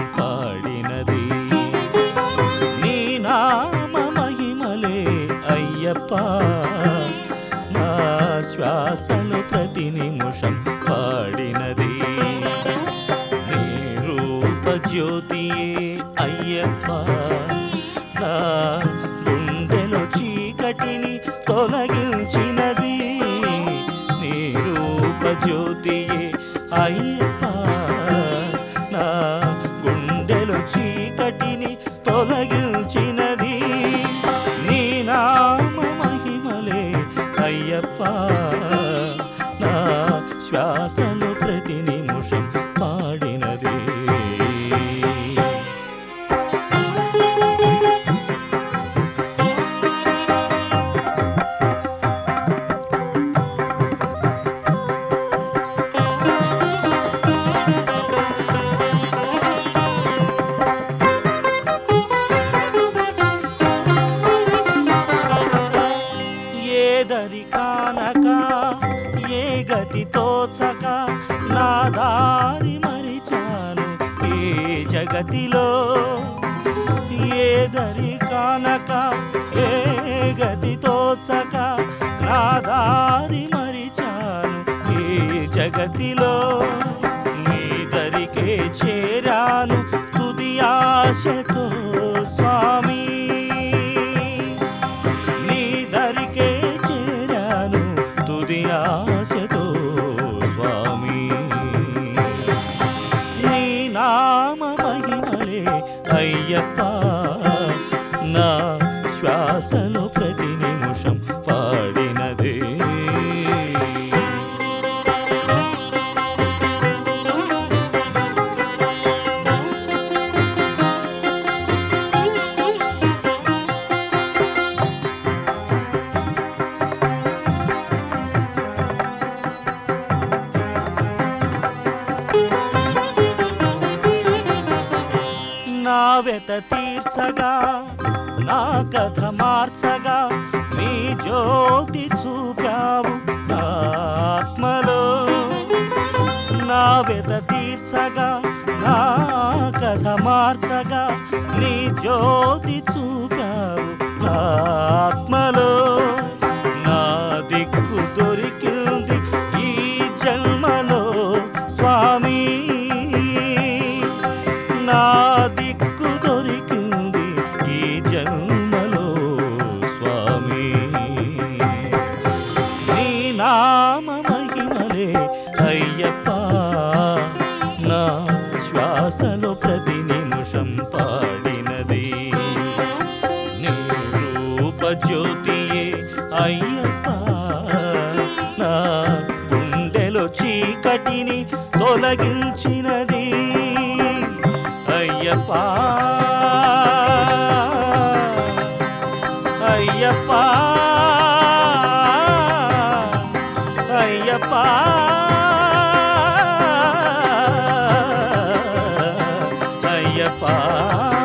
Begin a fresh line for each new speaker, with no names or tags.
పాడినది నీ నామ మహిమలే అయ్యప్ప నా శ్వాసలు ప్రతి నిమిషం పాడినది నీ రూప జ్యోతియే అయ్యప్ప నా గుండెలో చీకటిని తొలగించినది నీ రూప జ్యోతియే అయ్యప్ప నా గుండెలో చీకటిని తొలగించినది నీ నామ మహిమలే అయ్యప్ప నా శ్వాసలో ప్రతి నిమిషం పాడినది ఏదరి కానక ఏ గతి తోచక నా దారి మరిచాను ఈ జగతిలో ఏదరి కానక ఏ గతి తోచక నా దారి మరిచాను ఈ జగతిలో నీ దరికే చేరాను తుది ఆశతో స్వామి నీ దరికే చేరాను తుది ఆశతో స్వామి నీ నామ మహిమలే అయ్యప్ప నా శ్వాసలో ప్రతి నిమిషం పాడినదే నా వెత తీర్చగా నా కథ మార్చగా నీ జ్యోతి చూపావు నా ఆత్మలో నా వెత తీర్చగా నా కథ మార్చగా నీ జ్యోతి చూపావు నా ఆత్మలో నా దిక్కు దొరికింది ఈ జన్మలో స్వామి నా దిక్కు దొరికింది ఈ జన్మలో స్వామి నీ నామ మహిమలే అయ్యప్ప నా శ్వాసలో ప్రతి నిమిషం పాడినది నీ రూప జ్యోతియే అయ్యప్ప నా గుండెలో చీకటిని తొలగించినది అయ్యప్ప అయ్యప్ప అయ్యప్ప అయ్యప్ప